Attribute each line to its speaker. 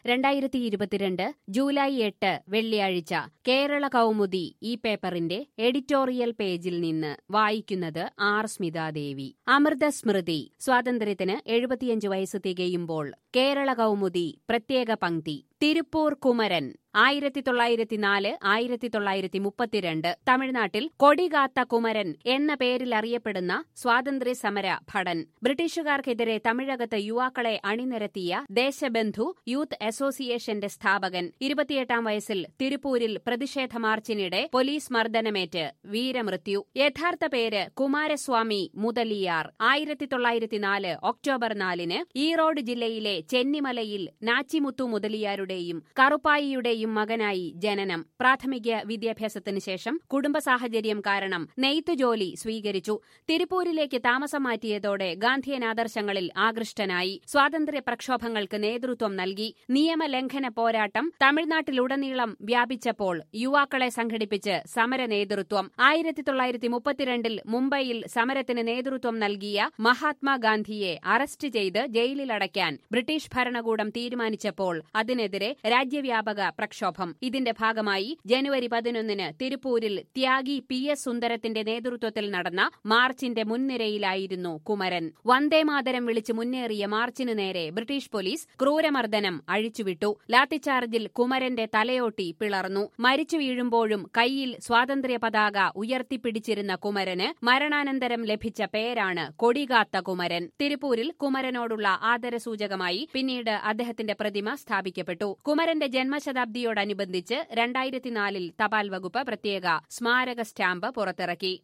Speaker 1: രണ്ടായിരത്തി ഇരുപത്തിരണ്ട് ജൂലൈ എട്ട് വെള്ളിയാഴ്ച കേരള കൗമുദി ഈ പേപ്പറിന്റെ എഡിറ്റോറിയൽ പേജിൽ നിന്ന് വായിക്കുന്നത് ആർ സ്മിതാദേവി അമൃതസ്മൃതി സ്വാതന്ത്ര്യത്തിന് എഴുപത്തിയഞ്ച് വയസ്സ് തികയുമ്പോൾ കേരള കൗമുദി പ്രത്യേക പങ്ക്തി തിരുപ്പൂർ കുമരൻ ആയിരത്തി തൊള്ളായിരത്തി നാല് ആയിരത്തി തൊള്ളായിരത്തി മുപ്പത്തിരണ്ട് തമിഴ്നാട്ടിൽ കൊടികാത്ത കുമരൻ എന്ന പേരിൽ അറിയപ്പെടുന്ന സ്വാതന്ത്ര്യ സമര ഭടൻ ബ്രിട്ടീഷുകാർക്കെതിരെ തമിഴകത്ത് യുവാക്കളെ അണിനിരത്തിയ ദേശബന്ധു യൂത്ത് അസോസിയേഷന്റെ സ്ഥാപകൻ ഇരുപത്തിയെട്ടാം വയസ്സിൽ തിരുപ്പൂരിൽ പ്രതിഷേധ മാർച്ചിനിടെ പോലീസ് മർദ്ദനമേറ്റ് വീരമൃത്യു യഥാർത്ഥ പേര് കുമാരസ്വാമി മുതലിയാർ ആയിരത്തി തൊള്ളായിരത്തി നാല് ഒക്ടോബർ നാലിന് ഈറോഡ് ജില്ലയിലെ ചെന്നിമലയിൽ നാച്ചിമുത്തു മുതലിയാരുടെയും കറുപ്പായിയുടെയും മകനായി ജനനം പ്രാഥമിക വിദ്യാഭ്യാസത്തിന് ശേഷം കുടുംബ സാഹചര്യം കാരണം നെയ്ത്തു ജോലി സ്വീകരിച്ചു തിരുപ്പൂരിലേക്ക് താമസം മാറ്റിയതോടെ ഗാന്ധിയൻ ആദർശങ്ങളിൽ ആകൃഷ്ടനായി സ്വാതന്ത്ര്യ പ്രക്ഷോഭങ്ങൾക്ക് നേതൃത്വം നൽകി നിയമലംഘന പോരാട്ടം തമിഴ്നാട്ടിലുടനീളം വ്യാപിച്ചപ്പോൾ യുവാക്കളെ സംഘടിപ്പിച്ച് സമര നേതൃത്വം ആയിരത്തി തൊള്ളായിരത്തി മുപ്പത്തിരണ്ടിൽ മുംബൈയിൽ സമരത്തിന് നേതൃത്വം നൽകിയ മഹാത്മാഗാന്ധിയെ അറസ്റ്റ് ചെയ്ത് ജയിലിലടയ്ക്കാൻ ബ്രിട്ടീഷ് ഭരണകൂടം തീരുമാനിച്ചപ്പോൾ അതിനെതിരെ രാജ്യവ്യാപക പ്രക്ഷോഭം ഇതിന്റെ ഭാഗമായി ജനുവരി പതിനൊന്നിന് തിരുപ്പൂരിൽ ത്യാഗി പി എസ് സുന്ദരത്തിന്റെ നേതൃത്വത്തിൽ നടന്ന മാർച്ചിന്റെ മുൻനിരയിലായിരുന്നു കുമരൻ വന്ദേമാതരം വിളിച്ച് മുന്നേറിയ മാർച്ചിനു നേരെ ബ്രിട്ടീഷ് പോലീസ് ക്രൂരമർദ്ദനം അഴിച്ചുവിട്ടു ലാത്തിച്ചാർജിൽ കുമരന്റെ തലയോട്ടി പിളർന്നു മരിച്ചു വീഴുമ്പോഴും കൈയിൽ സ്വാതന്ത്ര്യ പതാക ഉയർത്തിപ്പിടിച്ചിരുന്ന കുമരന് മരണാനന്തരം ലഭിച്ച പേരാണ് കൊടികാത്ത കുമരൻ തിരുപ്പൂരിൽ കുമരനോടുള്ള ആദരസൂചകമായി പിന്നീട് അദ്ദേഹത്തിന്റെ പ്രതിമ സ്ഥാപിക്കപ്പെട്ടു കുമരന്റെ ജന്മശതാബ്ദിയോടനുബന്ധിച്ച് രണ്ടായിരത്തിനാലിൽ തപാൽ വകുപ്പ് പ്രത്യേക സ്മാരക സ്റ്റാമ്പ് പുറത്തിറക്കി